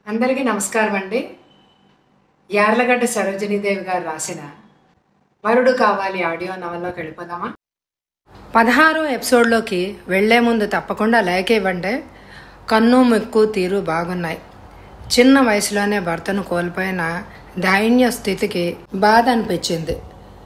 అందరికీ నమస్కారం అండి యార్లగడ్డ సరోజినీదేవి గారు రాసిన వరుడు కావాలి ఆడియో నవల్లోకి వెళ్ళిపోదామా పదహారో ఎపిసోడ్లోకి వెళ్లే ముందు తప్పకుండా లైక్ ఇవ్వండి కన్ను ముక్కు తీరు బాగున్నాయి చిన్న వయసులోనే భర్తను కోల్పోయిన దైన్య స్థితికి బాధ అనిపించింది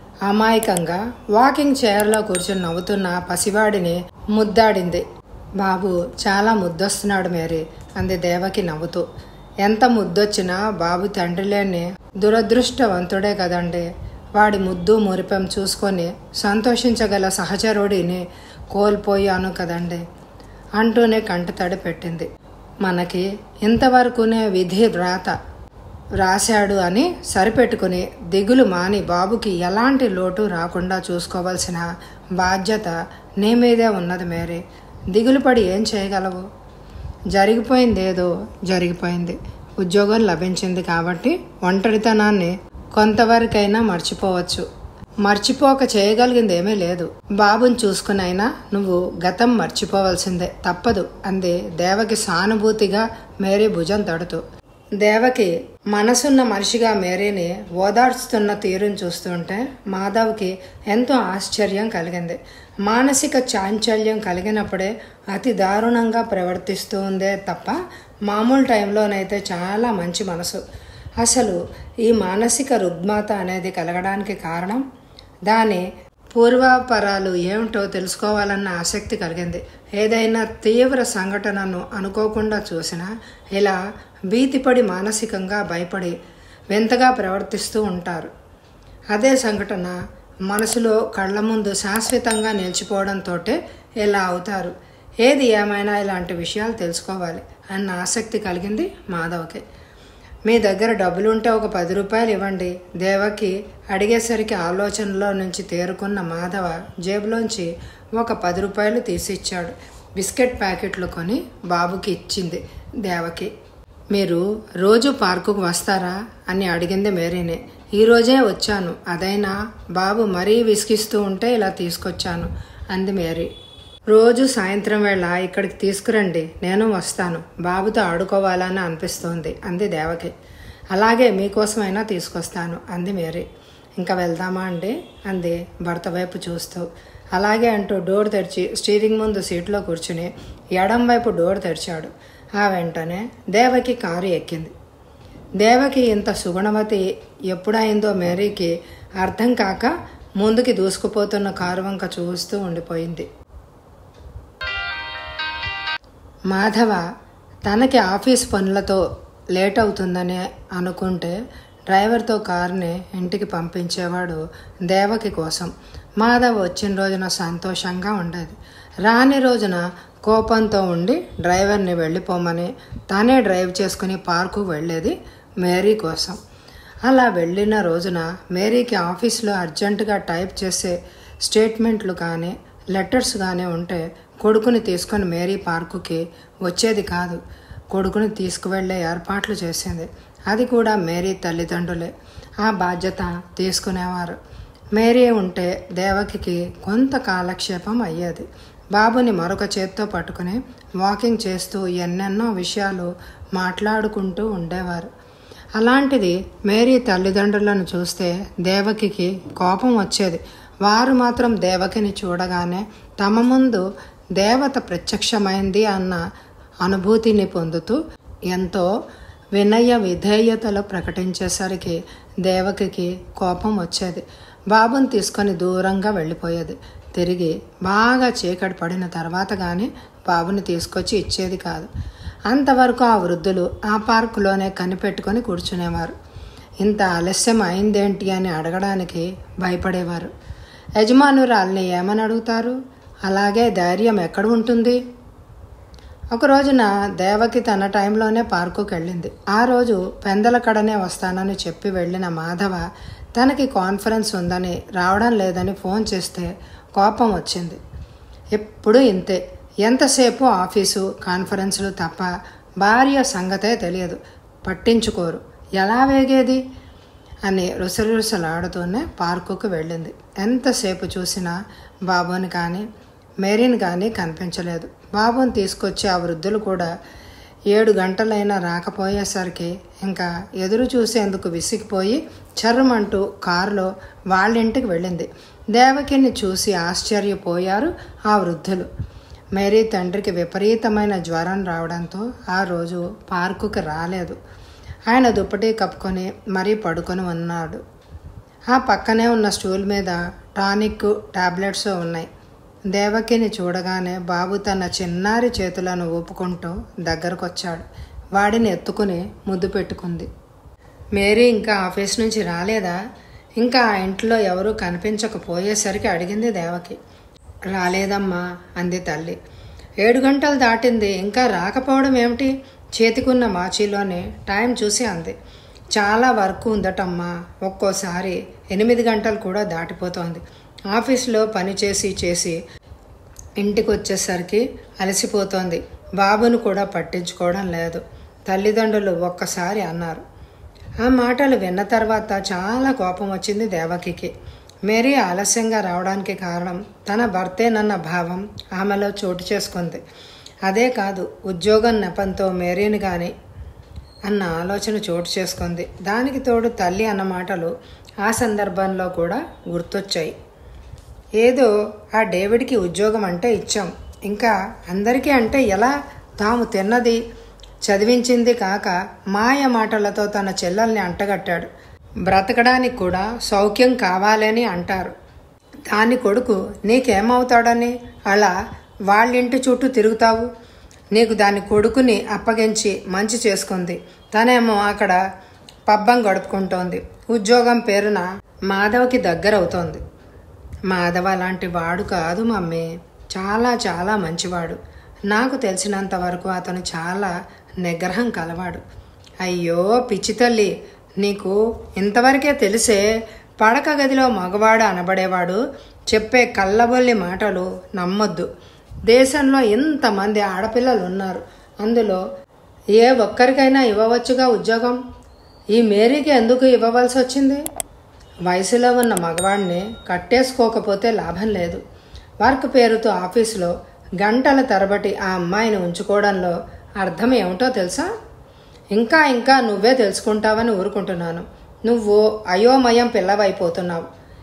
అమాయకంగా వాకింగ్ చైర్లో కూర్చుని నవ్వుతున్న పసివాడిని ముద్దాడింది బాబు చాలా ముద్దొస్తున్నాడు మేరీ అంది దేవకి నవ్వుతూ ఎంత ముద్దొచ్చినా బాబు తండ్రి లేని దురదృష్టవంతుడే కదండి వాడి ముద్దు మురిపం చూసుకొని సంతోషించగల సహచరుడిని కోల్పోయాను కదండి అంటూనే కంటతడి పెట్టింది మనకి ఇంతవరకునే విధి వ్రాత రాశాడు అని సరిపెట్టుకుని దిగులు మాని బాబుకి ఎలాంటి లోటు రాకుండా చూసుకోవాల్సిన బాధ్యత నీ మీదే ఉన్నది మేరీ దిగులు పడి ఏం చేయగలవు జరిగిపోయిందేదో జరిగిపోయింది ఉద్యోగం లభించింది కాబట్టి ఒంటరితనాన్ని కొంతవరకైనా మర్చిపోవచ్చు మర్చిపోక చేయగలిగింది ఏమీ లేదు బాబుని చూసుకునైనా నువ్వు గతం మర్చిపోవలసిందే తప్పదు అంది దేవకి సానుభూతిగా మేరీ భుజం తడుతూ దేవకి మనసున్న మనిషిగా మేరీని ఓదార్చుతున్న తీరును చూస్తుంటే మాధవ్కి ఎంతో ఆశ్చర్యం కలిగింది మానసిక చాంచల్యం కలిగినప్పుడే అతి దారుణంగా ప్రవర్తిస్తూ ఉందే తప్ప మామూలు టైంలోనైతే చాలా మంచి మనసు అసలు ఈ మానసిక రుగ్మత అనేది కలగడానికి కారణం దాని పూర్వాపరాలు ఏమిటో తెలుసుకోవాలన్న ఆసక్తి కలిగింది ఏదైనా తీవ్ర సంఘటనను అనుకోకుండా చూసినా ఇలా భీతిపడి మానసికంగా భయపడి వింతగా ప్రవర్తిస్తూ ఉంటారు అదే సంఘటన మనసులో కళ్ళ ముందు శాశ్వతంగా నిలిచిపోవడంతో ఇలా అవుతారు ఏది ఏమైనా ఇలాంటి విషయాలు తెలుసుకోవాలి అన్న ఆసక్తి కలిగింది మాధవ్కి మీ దగ్గర డబ్బులుంటే ఒక పది రూపాయలు ఇవ్వండి దేవకి అడిగేసరికి ఆలోచనలో నుంచి తేరుకున్న మాధవ జేబులోంచి ఒక పది రూపాయలు తీసిచ్చాడు బిస్కెట్ ప్యాకెట్లు కొని బాబుకి ఇచ్చింది దేవకి మీరు రోజు పార్కుకు వస్తారా అని అడిగింది మేరీనే ఈరోజే వచ్చాను అదైనా బాబు మరీ విసిగిస్తూ ఉంటే ఇలా తీసుకొచ్చాను అంది మేరీ రోజు సాయంత్రం వేళ ఇక్కడికి తీసుకురండి నేను వస్తాను బాబుతో ఆడుకోవాలని అనిపిస్తోంది అంది దేవకి అలాగే మీకోసమైనా తీసుకొస్తాను అంది మేరీ ఇంకా వెళ్దామా అండి అంది భర్త వైపు చూస్తూ అలాగే అంటూ డోర్ తెరిచి స్టీరింగ్ ముందు సీట్లో కూర్చుని ఎడం వైపు డోర్ తెరిచాడు ఆ వెంటనే దేవకి కారు ఎక్కింది దేవకి ఇంత సుగుణవతి ఎప్పుడైందో మేరీకి అర్థం కాక ముందుకి దూసుకుపోతున్న కారు వంక చూస్తూ ఉండిపోయింది మాధవ తనకి ఆఫీస్ పనులతో లేట్ అవుతుందని అనుకుంటే డ్రైవర్తో కారుని ఇంటికి పంపించేవాడు దేవకి కోసం మాధవ్ వచ్చిన రోజున సంతోషంగా ఉండేది రాని రోజున కోపంతో ఉండి డ్రైవర్ని వెళ్ళిపోమని తానే డ్రైవ్ చేసుకుని పార్కు వెళ్ళేది మేరీ కోసం అలా వెళ్ళిన రోజున మేరీకి ఆఫీస్లో అర్జెంటుగా టైప్ చేసే స్టేట్మెంట్లు కానీ లెటర్స్ కానీ ఉంటే కొడుకుని తీసుకొని మేరీ పార్కుకి వచ్చేది కాదు కొడుకుని తీసుకువెళ్ళే ఏర్పాట్లు చేసింది అది కూడా మేరీ తల్లిదండ్రులే ఆ బాధ్యత తీసుకునేవారు మేరీ ఉంటే దేవకికి కొంత కాలక్షేపం అయ్యేది బాబుని మరొక చేత్తో పట్టుకుని వాకింగ్ చేస్తూ ఎన్నెన్నో విషయాలు మాట్లాడుకుంటూ ఉండేవారు అలాంటిది మేరీ తల్లిదండ్రులను చూస్తే దేవకికి కోపం వచ్చేది వారు మాత్రం దేవకిని చూడగానే తమ ముందు దేవత ప్రత్యక్షమైంది అన్న అనుభూతిని పొందుతూ ఎంతో వినయ విధేయతలు ప్రకటించేసరికి దేవకికి కోపం వచ్చేది బాబుని తీసుకొని దూరంగా వెళ్ళిపోయేది తిరిగి బాగా చీకటి పడిన తర్వాత కానీ బాబుని తీసుకొచ్చి ఇచ్చేది కాదు అంతవరకు ఆ వృద్ధులు ఆ పార్కులోనే కనిపెట్టుకొని కూర్చునేవారు ఇంత ఆలస్యం అయిందేంటి అని అడగడానికి భయపడేవారు యజమానురాల్ని ఏమని అడుగుతారు అలాగే ధైర్యం ఎక్కడ ఉంటుంది ఒక రోజున దేవకి తన టైంలోనే పార్కుకి వెళ్ళింది ఆ రోజు పెందలకడనే వస్తానని చెప్పి వెళ్ళిన మాధవ తనకి కాన్ఫరెన్స్ ఉందని రావడం లేదని ఫోన్ చేస్తే కోపం వచ్చింది ఎప్పుడు ఇంతే ఎంతసేపు ఆఫీసు కాన్ఫరెన్సులు తప్ప భార్య సంగతే తెలియదు పట్టించుకోరు ఎలా వేగేది అని రుసరుసలాడుతూనే పార్కుకు వెళ్ళింది ఎంతసేపు చూసినా బాబుని కానీ మేరీని కానీ కనిపించలేదు బాబుని తీసుకొచ్చి ఆ వృద్ధులు కూడా ఏడు గంటలైనా రాకపోయేసరికి ఇంకా ఎదురు చూసేందుకు విసిగిపోయి చర్రమంటూ కారులో వాళ్ళింటికి వెళ్ళింది దేవకిని చూసి ఆశ్చర్యపోయారు ఆ వృద్ధులు మేరీ తండ్రికి విపరీతమైన జ్వరం రావడంతో ఆ రోజు పార్కుకి రాలేదు ఆయన దుప్పటి కప్పుకొని మరీ పడుకొని ఉన్నాడు ఆ పక్కనే ఉన్న స్టూల్ మీద టానిక్ టాబ్లెట్స్ ఉన్నాయి దేవకిని చూడగానే బాబు తన చిన్నారి చేతులను ఊపుకుంటూ దగ్గరకొచ్చాడు వాడిని ఎత్తుకుని ముద్దు పెట్టుకుంది మేరీ ఇంకా ఆఫీస్ నుంచి రాలేదా ఇంకా ఆ ఇంట్లో ఎవరూ కనిపించకపోయేసరికి అడిగింది దేవకి రాలేదమ్మా అంది తల్లి ఏడు గంటలు దాటింది ఇంకా రాకపోవడం ఏమిటి చేతికున్న మాచీలోనే టైం చూసి అంది చాలా వర్క్ ఉందటమ్మా ఒక్కోసారి ఎనిమిది గంటలు కూడా దాటిపోతోంది ఆఫీస్లో పని చేసి చేసి ఇంటికి వచ్చేసరికి అలసిపోతోంది బాబును కూడా పట్టించుకోవడం లేదు తల్లిదండ్రులు ఒక్కసారి అన్నారు ఆ మాటలు విన్న తర్వాత చాలా కోపం వచ్చింది దేవకికి మేరీ ఆలస్యంగా రావడానికి కారణం తన భర్తేనన్న భావం ఆమెలో చోటు చేసుకుంది అదే కాదు ఉద్యోగం నెపంతో మేరీని కానీ అన్న ఆలోచన చోటు చేసుకుంది దానికి తోడు తల్లి అన్న మాటలు ఆ సందర్భంలో కూడా గుర్తొచ్చాయి ఏదో ఆ డేవిడ్కి ఉద్యోగం అంటే ఇచ్చాం ఇంకా అందరికీ అంటే ఎలా తాము తిన్నది చదివించింది కాక మాయ మాటలతో తన చెల్లెల్ని అంటగట్టాడు బ్రతకడానికి కూడా సౌఖ్యం కావాలని అంటారు దాని కొడుకు నీకేమవుతాడని అలా వాళ్ళింటి చుట్టూ తిరుగుతావు నీకు దాని కొడుకుని అప్పగించి మంచి చేసుకుంది తనేమో అక్కడ పబ్బం గడుపుకుంటోంది ఉద్యోగం పేరున మాధవ్కి దగ్గరవుతోంది మాధవ లాంటి వాడు కాదు మమ్మీ చాలా చాలా మంచివాడు నాకు తెలిసినంత వరకు అతను చాలా నిగ్రహం కలవాడు అయ్యో పిచ్చి తల్లి నీకు ఇంతవరకే తెలిసే పడక గదిలో మగవాడు అనబడేవాడు చెప్పే కళ్ళబొల్లి మాటలు నమ్మొద్దు దేశంలో ఎంతమంది ఆడపిల్లలు ఉన్నారు అందులో ఏ ఒక్కరికైనా ఇవ్వవచ్చుగా ఉద్యోగం ఈ మేరీకి ఎందుకు ఇవ్వవలసి వచ్చింది వయసులో ఉన్న మగవాడిని కట్టేసుకోకపోతే లాభం లేదు వర్క్ పేరుతో ఆఫీసులో గంటల తరబడి ఆ అమ్మాయిని ఉంచుకోవడంలో అర్థం ఏమిటో తెలుసా ఇంకా ఇంకా నువ్వే తెలుసుకుంటావని ఊరుకుంటున్నాను నువ్వు అయోమయం పిల్లవైపోతున్నావు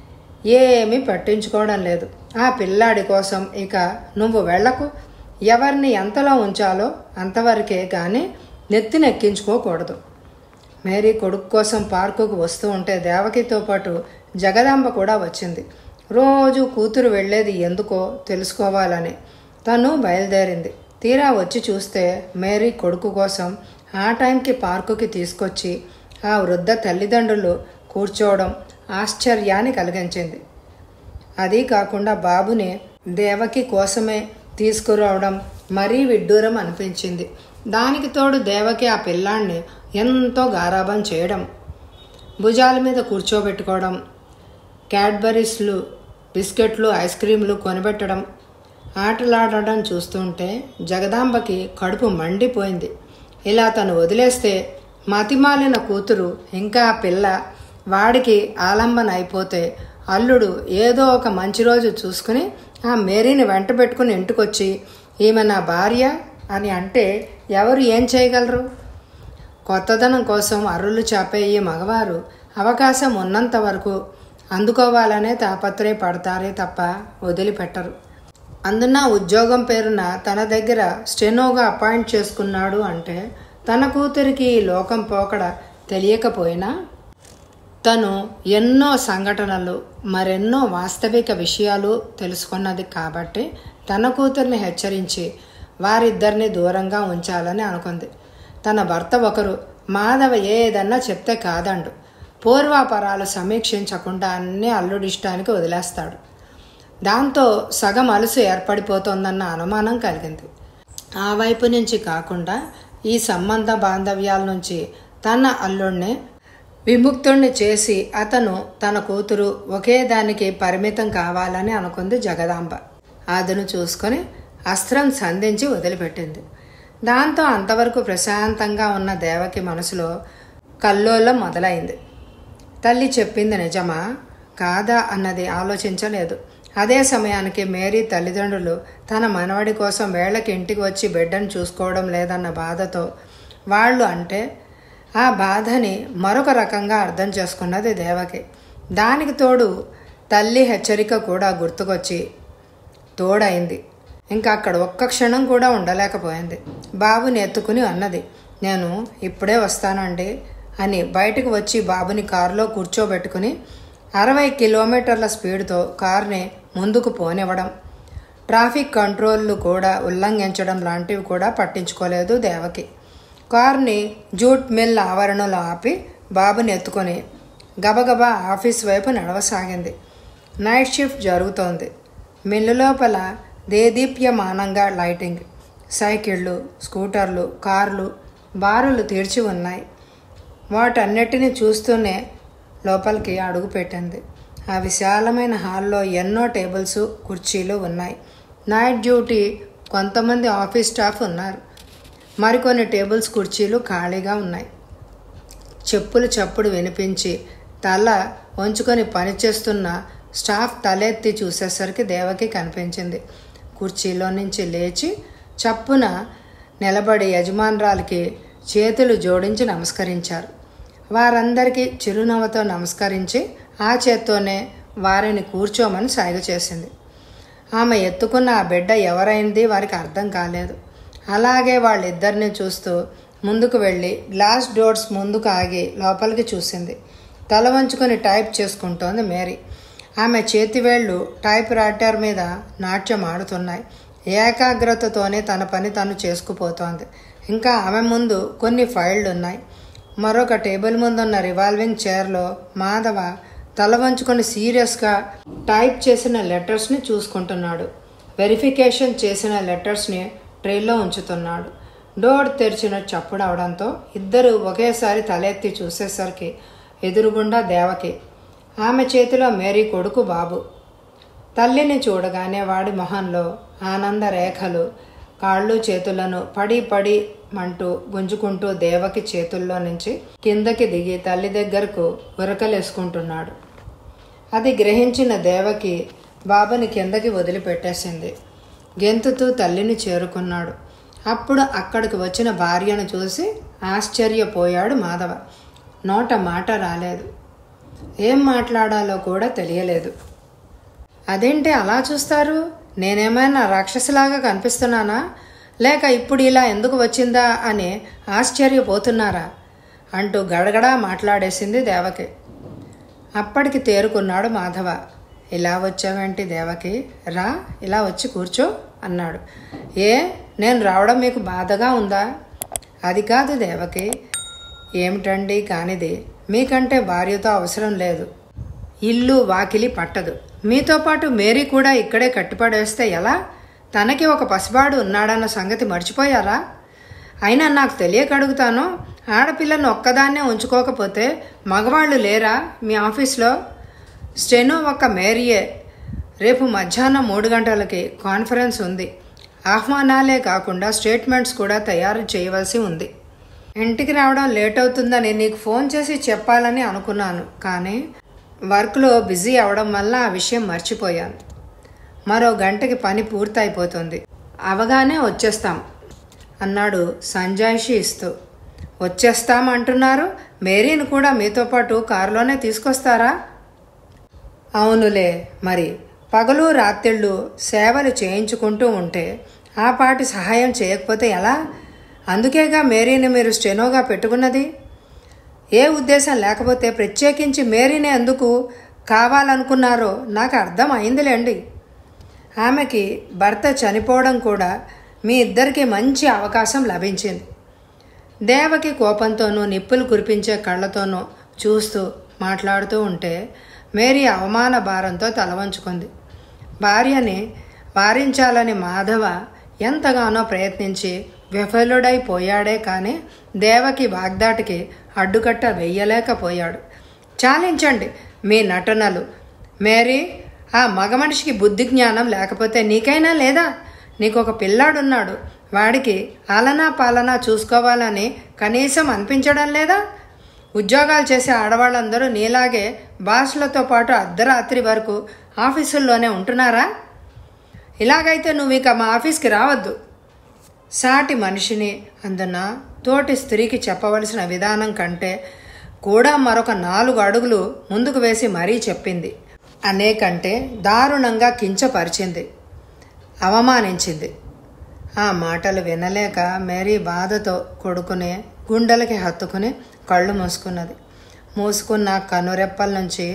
ఏమీ పట్టించుకోవడం లేదు ఆ పిల్లాడి కోసం ఇక నువ్వు వెళ్లకు ఎవరిని ఎంతలో ఉంచాలో అంతవరకే కానీ నెత్తినెక్కించుకోకూడదు మేరీ కొడుకు కోసం పార్కుకు వస్తూ ఉంటే దేవకితో పాటు జగదాంబ కూడా వచ్చింది రోజు కూతురు వెళ్ళేది ఎందుకో తెలుసుకోవాలని తను బయలుదేరింది తీరా వచ్చి చూస్తే మేరీ కొడుకు కోసం ఆ టైంకి పార్కుకి తీసుకొచ్చి ఆ వృద్ధ తల్లిదండ్రులు కూర్చోవడం ఆశ్చర్యాన్ని కలిగించింది అది కాకుండా బాబుని దేవకి కోసమే తీసుకురావడం మరీ విడ్డూరం అనిపించింది దానికి తోడు దేవకి ఆ పిల్లాన్ని ఎంతో గారాబం చేయడం భుజాల మీద కూర్చోబెట్టుకోవడం క్యాడ్బరీస్లు బిస్కెట్లు ఐస్ క్రీంలు కొనిపెట్టడం ఆటలాడడం చూస్తుంటే జగదాంబకి కడుపు మండిపోయింది ఇలా తను వదిలేస్తే మతిమాలిన కూతురు ఇంకా ఆ పిల్ల వాడికి ఆలంబన అయిపోతే అల్లుడు ఏదో ఒక మంచి రోజు చూసుకుని ఆ మేరీని వెంట పెట్టుకుని ఇంటికొచ్చి ఈమె నా భార్య అని అంటే ఎవరు ఏం చేయగలరు కొత్తదనం కోసం అర్రులు చాపే ఈ మగవారు అవకాశం ఉన్నంత వరకు అందుకోవాలనే తాపత్రయపడతారే తప్ప వదిలిపెట్టరు అందున ఉద్యోగం పేరున తన దగ్గర స్టెనోగా అపాయింట్ చేసుకున్నాడు అంటే తన కూతురికి ఈ లోకం పోకడ తెలియకపోయినా తను ఎన్నో సంఘటనలు మరెన్నో వాస్తవిక విషయాలు తెలుసుకున్నది కాబట్టి తన కూతుర్ని హెచ్చరించి వారిద్దరిని దూరంగా ఉంచాలని అనుకుంది తన భర్త ఒకరు మాధవ ఏదన్నా చెప్తే కాదండు పూర్వాపరాలు సమీక్షించకుండా అన్నీ అల్లుడిష్టానికి వదిలేస్తాడు దాంతో సగం అలుసు ఏర్పడిపోతోందన్న అనుమానం కలిగింది ఆ వైపు నుంచి కాకుండా ఈ సంబంధ బాంధవ్యాల నుంచి తన అల్లుడిని విముక్తుణ్ణి చేసి అతను తన కూతురు ఒకే దానికి పరిమితం కావాలని అనుకుంది జగదాంబ అదును చూసుకొని అస్త్రం సంధించి వదిలిపెట్టింది దాంతో అంతవరకు ప్రశాంతంగా ఉన్న దేవకి మనసులో కల్లోలం మొదలైంది తల్లి చెప్పింది నిజమా కాదా అన్నది ఆలోచించలేదు అదే సమయానికి మేరీ తల్లిదండ్రులు తన మనవడి కోసం వేళకి ఇంటికి వచ్చి బిడ్డను చూసుకోవడం లేదన్న బాధతో వాళ్ళు అంటే ఆ బాధని మరొక రకంగా అర్థం చేసుకున్నది దేవకి దానికి తోడు తల్లి హెచ్చరిక కూడా గుర్తుకొచ్చి తోడైంది ఇంకా అక్కడ ఒక్క క్షణం కూడా ఉండలేకపోయింది బాబుని ఎత్తుకుని అన్నది నేను ఇప్పుడే వస్తానండి అని బయటకు వచ్చి బాబుని కారులో కూర్చోబెట్టుకుని అరవై కిలోమీటర్ల స్పీడ్తో కారుని ముందుకు పోనివ్వడం ట్రాఫిక్ కంట్రోల్లు కూడా ఉల్లంఘించడం లాంటివి కూడా పట్టించుకోలేదు దేవకి కారుని జూట్ మిల్ ఆవరణలో ఆపి బాబుని ఎత్తుకొని గబగబా ఆఫీస్ వైపు నడవసాగింది నైట్ షిఫ్ట్ జరుగుతోంది మిల్లు లోపల దేదీప్యమానంగా లైటింగ్ సైకిళ్ళు స్కూటర్లు కార్లు బారులు తీర్చి ఉన్నాయి వాటన్నిటిని చూస్తూనే లోపలికి అడుగు పెట్టింది ఆ విశాలమైన హాల్లో ఎన్నో టేబుల్స్ కుర్చీలు ఉన్నాయి నైట్ డ్యూటీ కొంతమంది ఆఫీస్ స్టాఫ్ ఉన్నారు మరికొన్ని టేబుల్స్ కుర్చీలు ఖాళీగా ఉన్నాయి చెప్పులు చప్పుడు వినిపించి తల వంచుకొని పనిచేస్తున్న స్టాఫ్ తలెత్తి చూసేసరికి దేవకి కనిపించింది కుర్చీలో నుంచి లేచి చప్పున నిలబడి యజమానురాలకి చేతులు జోడించి నమస్కరించారు వారందరికీ చిరునవ్వుతో నమస్కరించి ఆ చేత్తోనే వారిని కూర్చోమని సాగు చేసింది ఆమె ఎత్తుకున్న ఆ బిడ్డ ఎవరైంది వారికి అర్థం కాలేదు అలాగే వాళ్ళిద్దరిని చూస్తూ ముందుకు వెళ్ళి గ్లాస్ డోర్స్ ముందుకు ఆగి లోపలికి చూసింది తల వంచుకొని టైప్ చేసుకుంటోంది మేరీ ఆమె చేతివేళ్లు టైప్ రైటర్ మీద నాట్యం ఆడుతున్నాయి ఏకాగ్రతతోనే తన పని తను చేసుకుపోతోంది ఇంకా ఆమె ముందు కొన్ని ఫైళ్లు ఉన్నాయి మరొక టేబుల్ ముందున్న రివాల్వింగ్ చైర్లో మాధవ తల వంచుకొని సీరియస్గా టైప్ చేసిన లెటర్స్ని చూసుకుంటున్నాడు వెరిఫికేషన్ చేసిన లెటర్స్ని ట్రేలో ఉంచుతున్నాడు డోర్ తెరిచిన చప్పుడు అవడంతో ఇద్దరు ఒకేసారి తలెత్తి చూసేసరికి ఎదురుగుండా దేవకి ఆమె చేతిలో మేరీ కొడుకు బాబు తల్లిని చూడగానే వాడి మొహంలో ఆనంద రేఖలు కాళ్ళు చేతులను పడి పడి మంటూ గుంజుకుంటూ దేవకి చేతుల్లో నుంచి కిందకి దిగి తల్లి దగ్గరకు ఉరకలేసుకుంటున్నాడు అది గ్రహించిన దేవకి బాబుని కిందకి వదిలిపెట్టేసింది గెంతుతూ తల్లిని చేరుకున్నాడు అప్పుడు అక్కడికి వచ్చిన భార్యను చూసి ఆశ్చర్యపోయాడు మాధవ నోట మాట రాలేదు ఏం మాట్లాడాలో కూడా తెలియలేదు అదేంటి అలా చూస్తారు నేనేమైనా రాక్షసులాగా కనిపిస్తున్నానా లేక ఇప్పుడు ఇలా ఎందుకు వచ్చిందా అని ఆశ్చర్యపోతున్నారా అంటూ గడగడా మాట్లాడేసింది దేవకి అప్పటికి తేరుకున్నాడు మాధవ ఇలా వచ్చావేంటి దేవకి రా ఇలా వచ్చి కూర్చో అన్నాడు ఏ నేను రావడం మీకు బాధగా ఉందా అది కాదు దేవకి ఏమిటండి కానిది మీకంటే భార్యతో అవసరం లేదు ఇల్లు వాకిలి పట్టదు మీతో పాటు మేరీ కూడా ఇక్కడే కట్టిపడేస్తే ఎలా తనకి ఒక పసిబాడు ఉన్నాడన్న సంగతి మర్చిపోయారా అయినా నాకు తెలియక అడుగుతాను ఆడపిల్లను ఒక్కదాన్నే ఉంచుకోకపోతే మగవాళ్ళు లేరా మీ ఆఫీస్లో స్టెనో ఒక్క మేరీయే రేపు మధ్యాహ్నం మూడు గంటలకి కాన్ఫరెన్స్ ఉంది ఆహ్వానాలే కాకుండా స్టేట్మెంట్స్ కూడా తయారు చేయవలసి ఉంది ఇంటికి రావడం లేట్ అవుతుందని నీకు ఫోన్ చేసి చెప్పాలని అనుకున్నాను కానీ వర్క్లో బిజీ అవడం వల్ల ఆ విషయం మర్చిపోయాను మరో గంటకి పని పూర్తయిపోతుంది అవగానే వచ్చేస్తాం అన్నాడు సంజాయిషి ఇస్తూ వచ్చేస్తాం అంటున్నారు మేరీని కూడా మీతో పాటు కారులోనే తీసుకొస్తారా అవునులే మరి పగలు రాత్రిళ్ళు సేవలు చేయించుకుంటూ ఉంటే ఆ పాటి సహాయం చేయకపోతే ఎలా అందుకేగా మేరీని మీరు స్టెనోగా పెట్టుకున్నది ఏ ఉద్దేశం లేకపోతే ప్రత్యేకించి మేరీని ఎందుకు కావాలనుకున్నారో నాకు అర్థం అయిందిలేండి ఆమెకి భర్త చనిపోవడం కూడా మీ ఇద్దరికి మంచి అవకాశం లభించింది దేవకి కోపంతోనూ నిప్పులు కురిపించే కళ్ళతోనూ చూస్తూ మాట్లాడుతూ ఉంటే మేరీ అవమాన భారంతో తలవంచుకుంది భార్యని వారించాలని మాధవ ఎంతగానో ప్రయత్నించి విఫలుడైపోయాడే కానీ దేవకి వాగ్దాటికి అడ్డుకట్ట వెయ్యలేకపోయాడు చాలించండి మీ నటనలు మేరీ ఆ మగ మనిషికి బుద్ధి జ్ఞానం లేకపోతే నీకైనా లేదా నీకు ఒక పిల్లాడున్నాడు వాడికి ఆలనా పాలనా చూసుకోవాలని కనీసం అనిపించడం లేదా ఉద్యోగాలు చేసే ఆడవాళ్ళందరూ నీలాగే బాసులతో పాటు అర్ధరాత్రి వరకు ఆఫీసుల్లోనే ఉంటున్నారా ఇలాగైతే నువ్వు ఇక మా ఆఫీస్కి రావద్దు సాటి మనిషిని అందున తోటి స్త్రీకి చెప్పవలసిన విధానం కంటే కూడా మరొక నాలుగు అడుగులు ముందుకు వేసి మరీ చెప్పింది అనేకంటే దారుణంగా కించపరిచింది అవమానించింది ఆ మాటలు వినలేక మేరీ బాధతో కొడుకునే గుండెలకి హత్తుకుని కళ్ళు మూసుకున్నది మూసుకున్న కనురెప్పల నుంచి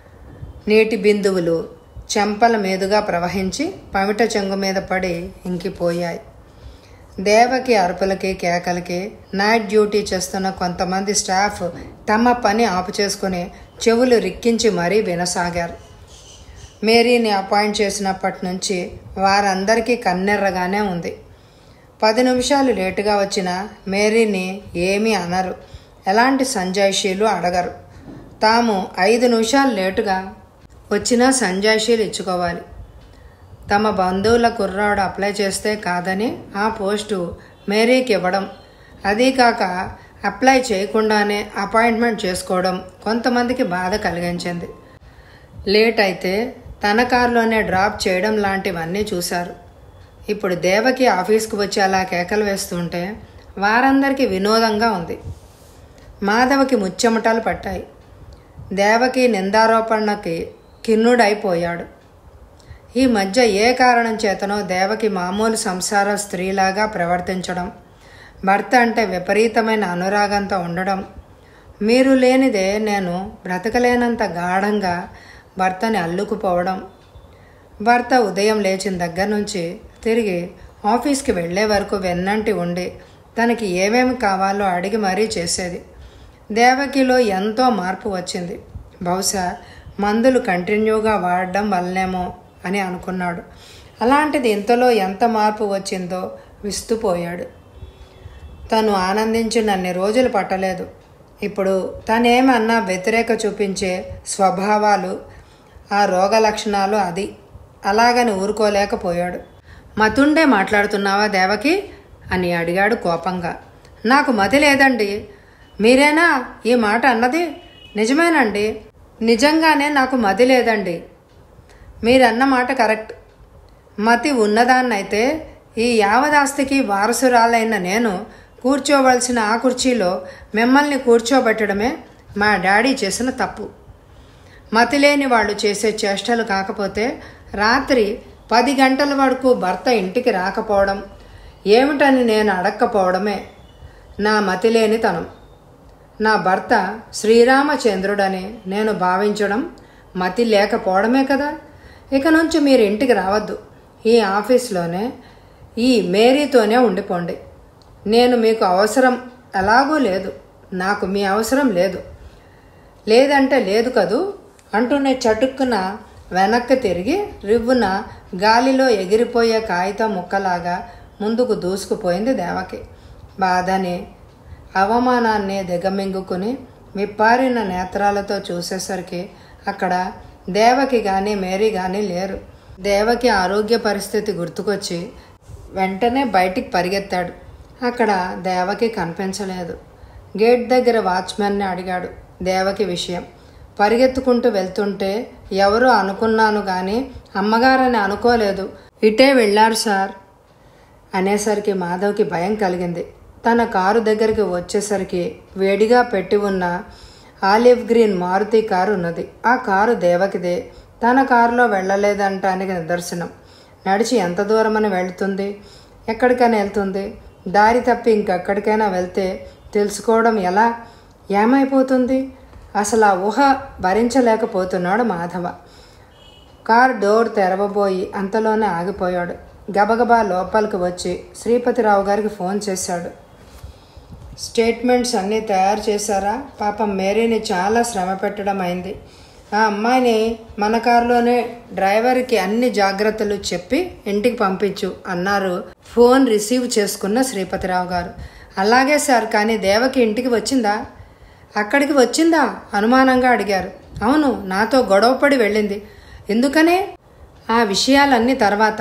నీటి బిందువులు చెంపల మీదుగా ప్రవహించి పమిట చెంగు మీద పడి ఇంకిపోయాయి దేవకి అరుపులకి కేకలకి నైట్ డ్యూటీ చేస్తున్న కొంతమంది స్టాఫ్ తమ పని ఆపు చేసుకుని చెవులు రిక్కించి మరీ వినసాగారు మేరీని అపాయింట్ చేసినప్పటి నుంచి వారందరికీ కన్నెర్రగానే ఉంది పది నిమిషాలు లేటుగా వచ్చిన మేరీని ఏమీ అనరు ఎలాంటి సంజాయిషీలు అడగరు తాము ఐదు నిమిషాలు లేటుగా వచ్చినా సంజాయిషీలు ఇచ్చుకోవాలి తమ బంధువుల కుర్రాడు అప్లై చేస్తే కాదని ఆ పోస్టు మేరీకి ఇవ్వడం అదీ కాక అప్లై చేయకుండానే అపాయింట్మెంట్ చేసుకోవడం కొంతమందికి బాధ కలిగించింది లేట్ అయితే తన కారులోనే డ్రాప్ చేయడం లాంటివన్నీ చూశారు ఇప్పుడు దేవకి ఆఫీస్కి వచ్చి అలా కేకలు వేస్తుంటే వారందరికీ వినోదంగా ఉంది మాధవకి ముచ్చెమటలు పట్టాయి దేవకి నిందారోపణకి కిన్నుడైపోయాడు ఈ మధ్య ఏ కారణం చేతనో దేవకి మామూలు సంసార స్త్రీలాగా ప్రవర్తించడం భర్త అంటే విపరీతమైన అనురాగంతో ఉండడం మీరు లేనిదే నేను బ్రతకలేనంత గాఢంగా భర్తని అల్లుకుపోవడం భర్త ఉదయం లేచిన దగ్గర నుంచి తిరిగి ఆఫీస్కి వెళ్ళే వరకు వెన్నంటి ఉండి తనకి ఏమేమి కావాలో అడిగి మరీ చేసేది దేవకిలో ఎంతో మార్పు వచ్చింది బహుశా మందులు కంటిన్యూగా వాడడం వల్లనేమో అని అనుకున్నాడు అలాంటిది ఇంతలో ఎంత మార్పు వచ్చిందో విస్తుపోయాడు తను ఆనందించినన్ని రోజులు పట్టలేదు ఇప్పుడు తనేమన్నా వ్యతిరేక చూపించే స్వభావాలు ఆ రోగ లక్షణాలు అది అలాగని ఊరుకోలేకపోయాడు మతుండే మాట్లాడుతున్నావా దేవకి అని అడిగాడు కోపంగా నాకు మతి లేదండి మీరేనా ఈ మాట అన్నది నిజమేనండి నిజంగానే నాకు మతి లేదండి మీరన్న మాట కరెక్ట్ మతి ఉన్నదాన్నైతే ఈ యావదాస్తికి వారసురాలైన నేను కూర్చోవలసిన ఆ కుర్చీలో మిమ్మల్ని కూర్చోబెట్టడమే మా డాడీ చేసిన తప్పు మతి లేని వాళ్ళు చేసే చేష్టలు కాకపోతే రాత్రి పది గంటల వరకు భర్త ఇంటికి రాకపోవడం ఏమిటని నేను అడక్కపోవడమే నా మతిలేనితనం నా భర్త శ్రీరామచంద్రుడని నేను భావించడం మతి లేకపోవడమే కదా ఇక నుంచి మీరు ఇంటికి రావద్దు ఈ ఆఫీస్లోనే ఈ మేరీతోనే ఉండిపోండి నేను మీకు అవసరం ఎలాగూ లేదు నాకు మీ అవసరం లేదు లేదంటే లేదు కదూ అంటూనే చటుక్కున వెనక్కి తిరిగి రివ్వున గాలిలో ఎగిరిపోయే కాగితం ముక్కలాగా ముందుకు దూసుకుపోయింది దేవకి బాధని అవమానాన్ని దిగమింగుకుని విప్పారిన నేత్రాలతో చూసేసరికి అక్కడ దేవకి కానీ మేరీ కానీ లేరు దేవకి ఆరోగ్య పరిస్థితి గుర్తుకొచ్చి వెంటనే బయటికి పరిగెత్తాడు అక్కడ దేవకి కనిపించలేదు గేట్ దగ్గర వాచ్మెన్ని అడిగాడు దేవకి విషయం పరిగెత్తుకుంటూ వెళ్తుంటే ఎవరో అనుకున్నాను కానీ అమ్మగారని అనుకోలేదు ఇటే వెళ్ళారు సార్ అనేసరికి మాధవ్కి భయం కలిగింది తన కారు దగ్గరికి వచ్చేసరికి వేడిగా పెట్టి ఉన్న ఆలివ్ గ్రీన్ మారుతి కారు ఉన్నది ఆ కారు దేవకిదే తన కారులో వెళ్ళలేదంటానికి నిదర్శనం నడిచి ఎంత దూరమని వెళ్తుంది ఎక్కడికైనా వెళ్తుంది దారి తప్పి ఇంకెక్కడికైనా వెళ్తే తెలుసుకోవడం ఎలా ఏమైపోతుంది అసలు ఆ ఊహ భరించలేకపోతున్నాడు మాధవ కార్ డోర్ తెరవబోయి అంతలోనే ఆగిపోయాడు గబగబా లోపలికి వచ్చి శ్రీపతిరావు గారికి ఫోన్ చేశాడు స్టేట్మెంట్స్ అన్నీ తయారు చేశారా పాపం మేరీని చాలా శ్రమ పెట్టడం అయింది ఆ అమ్మాయిని మన కారులోనే డ్రైవర్కి అన్ని జాగ్రత్తలు చెప్పి ఇంటికి పంపించు అన్నారు ఫోన్ రిసీవ్ చేసుకున్న శ్రీపతిరావు గారు అలాగే సార్ కానీ దేవకి ఇంటికి వచ్చిందా అక్కడికి వచ్చిందా అనుమానంగా అడిగారు అవును నాతో గొడవపడి వెళ్ళింది ఎందుకనే ఆ విషయాలన్నీ తర్వాత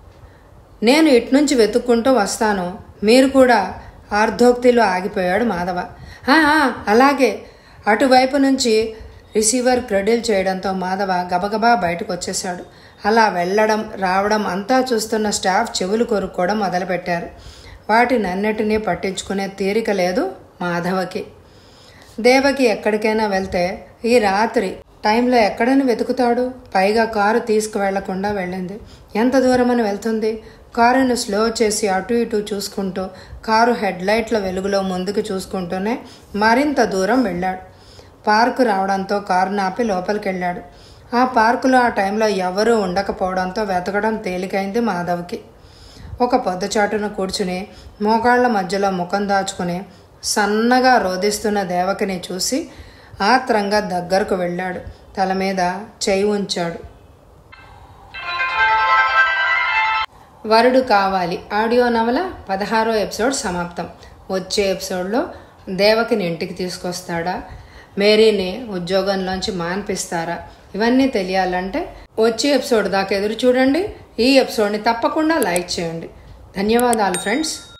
నేను ఇట్నుంచి వెతుక్కుంటూ వస్తాను మీరు కూడా ఆర్ధోక్తిలో ఆగిపోయాడు మాధవ "ఆ, ఆ, అలాగే అటువైపు నుంచి రిసీవర్ క్రెడిల్ చేయడంతో మాధవ గబగబా బయటకు వచ్చేశాడు అలా వెళ్ళడం రావడం అంతా చూస్తున్న స్టాఫ్ చెవులు కొరుక్కోవడం మొదలుపెట్టారు వాటినన్నిటినీ పట్టించుకునే తీరిక లేదు మాధవకి దేవకి ఎక్కడికైనా వెళ్తే ఈ రాత్రి టైంలో ఎక్కడని వెతుకుతాడు పైగా కారు తీసుకువెళ్లకుండా వెళ్ళింది ఎంత దూరమని వెళ్తుంది కారును స్లో చేసి అటు ఇటు చూసుకుంటూ కారు హెడ్ లైట్ల వెలుగులో ముందుకు చూసుకుంటూనే మరింత దూరం వెళ్ళాడు పార్కు రావడంతో కారును ఆపి లోపలికి వెళ్ళాడు ఆ పార్కులో ఆ టైంలో ఎవరూ ఉండకపోవడంతో వెతకడం తేలికైంది మాధవ్కి ఒక పొద్దుచాటున కూర్చుని మోకాళ్ల మధ్యలో ముఖం దాచుకుని సన్నగా రోదిస్తున్న దేవకిని చూసి ఆత్రంగా దగ్గరకు వెళ్ళాడు తల మీద చేయి ఉంచాడు వరుడు కావాలి ఆడియో నవల పదహారో ఎపిసోడ్ సమాప్తం వచ్చే ఎపిసోడ్లో దేవకిని ఇంటికి తీసుకొస్తాడా మేరీని ఉద్యోగంలోంచి మాన్పిస్తారా ఇవన్నీ తెలియాలంటే వచ్చే ఎపిసోడ్ దాకా ఎదురు చూడండి ఈ ఎపిసోడ్ని తప్పకుండా లైక్ చేయండి ధన్యవాదాలు ఫ్రెండ్స్